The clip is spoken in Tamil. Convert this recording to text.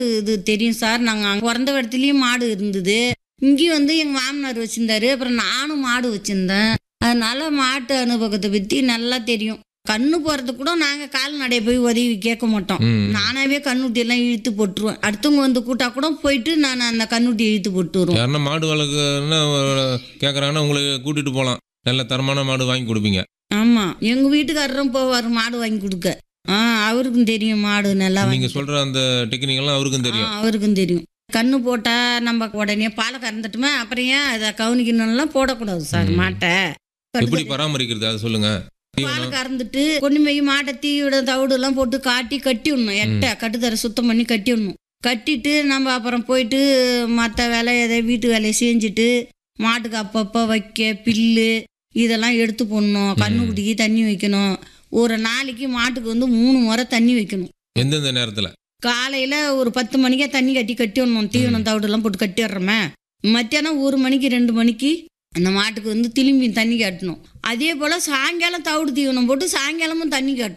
இது தெரியும் சார் நாங்கள் பிறந்த இடத்துலையும் மாடு இருந்தது இங்கேயும் வந்து எங்கள் மாமனார் வச்சுருந்தாரு அப்புறம் நானும் மாடு வச்சுருந்தேன் அதனால மாட்டு அனுபவத்தை பற்றி நல்லா தெரியும் கண்ணு போகிறது கூட நாங்கள் கால்நடையை போய் உதவி கேட்க மாட்டோம் ம். நானாவே கண்ணுட்டி எல்லாம் இழுத்து போட்டுருவேன் அடுத்தவங்க வந்து கூட்டா கூட போயிட்டு நான் அந்த கண்ணுட்டி இழுத்து போட்டு வருவேன் யாருன்னா மாடு வளர்க்குன்னா கேட்குறாங்கன்னா உங்களை கூட்டிட்டு போகலாம் நல்ல தரமான மாடு வாங்கி கொடுப்பீங்க ஆமாம் எங்கள் வீட்டுக்காரரும் போவார் மாடு வாங்கி கொடுக்க ஆ அவருக்கும் தெரியும் மாடு நல்லா நீங்க வாங்கி சொல்ற அந்த டெக்னிக் எல்லாம் அவருக்கும் தெரியும் ஆ, அவருக்கும் தெரியும் கண்ணு போட்டா நம்ம உடனே பாலை கறந்துட்டுமே அப்புறம் ஏன் அதை கவனிக்கணும்லாம் போடக்கூடாது சார் ம். மாட்டை எப்படி பராமரிக்கிறது அது சொல்லுங்க பாலை தீவனம் கறந்துட்டு கொண்டு போய் மாட்டை தீவிட தவிடு எல்லாம் போட்டு காட்டி கட்டி விடணும் எட்டை கட்டுத்தர சுத்தம் பண்ணி கட்டி விடணும் கட்டிட்டு நம்ம அப்புறம் போயிட்டு மற்ற வேலை எதை வீட்டு வேலையை செஞ்சுட்டு மாட்டுக்கு அப்பப்போ வைக்க பில்லு இதெல்லாம் எடுத்து போடணும் கண்ணுக்குட்டிக்கு தண்ணி வைக்கணும் ஒரு நாளைக்கு மாட்டுக்கு வந்து மூணு முறை தண்ணி வைக்கணும் எந்தெந்த நேரத்துல காலையில் ஒரு பத்து மணிக்கே தண்ணி கட்டி கட்டி விடணும் தீவனம் தவிடெல்லாம் போட்டு கட்டி விட்றோமே மத்தியானம் ஒரு மணிக்கு ரெண்டு மணிக்கு அந்த மாட்டுக்கு வந்து திரும்பி தண்ணி கட்டணும் அதே போல் சாயங்காலம் தவிடு தீவனம் போட்டு சாயங்காலமும் தண்ணி கட்டணும்